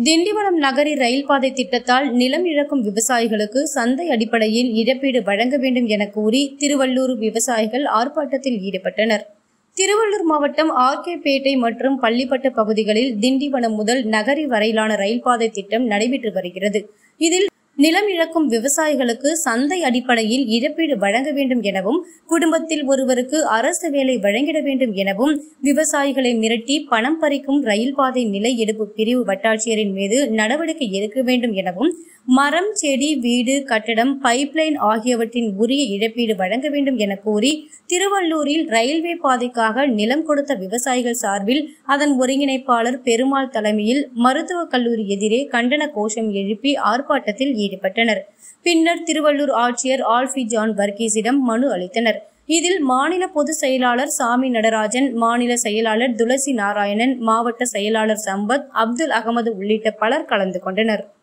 திண்டிவனம் நகரி ரயில் பாதை திட்டத்தால் நிலம் இழக்கும் விவசாயிகளுக்கு சந்தை அடிப்படையில் இழப்பீடு வழங்க வேண்டும் என கூறி திருவள்ளூர் விவசாயிகள் ஆர்ப்பாட்டத்தில் ஈடுபட்டனர் திருவள்ளூர் மாவட்டம் ஆர்கேபேட்டை மற்றும் பள்ளிப்பட்டு பகுதிகளில் திண்டிவனம் முதல் நகரி வரையிலான ரயில் பாதை திட்டம் நடைபெற்று வருகிறது இதில் நிலம் இழக்கும் விவசாயிகளுக்கு சந்தை அடிப்படையில் இழப்பீடு வழங்க வேண்டும் எனவும் குடும்பத்தில் ஒருவருக்கு அரசு வேலை வழங்கிட வேண்டும் எனவும் விவசாயிகளை மிரட்டி பணம் பறிக்கும் ரயில் பாதை நிலை எடுப்பு பிரிவு வட்டாட்சியரின் மீது நடவடிக்கை எடுக்க வேண்டும் எனவும் மரம் செடி வீடு கட்டடம் பைப்லைன் ஆகியவற்றின் உரிய இழப்பீடு வழங்க வேண்டும் என கோரி திருவள்ளூரில் ரயில்வே பாதைக்காக நிலம் கொடுத்த விவசாயிகள் சார்பில் அதன் ஒருங்கிணைப்பாளர் பெருமாள் தலைமையில் மருத்துவக் கல்லூரி எதிரே கண்டன கோஷம் எழுப்பி ஆர்ப்பாட்டத்தில் ஈடுபட்டனர் பின்னர் திருவள்ளூர் ஆட்சியர் ஆல்ஃபி ஜான் வர்கீஸிடம் மனு அளித்தனர் இதில் மாநில பொதுச் செயலாளர் சாமி நடராஜன் மாநில செயலாளர் துளசி நாராயணன் மாவட்ட செயலாளர் சம்பத் அப்துல் அகமது உள்ளிட்ட பலர் கலந்து கொண்டனர்